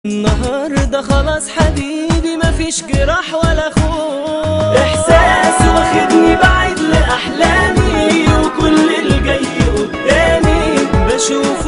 النهاردة خلاص حبيبي مفيش جراح ولا خوف احساس واخدني بعيد لاحلامي وكل الجاي قدامي بشوف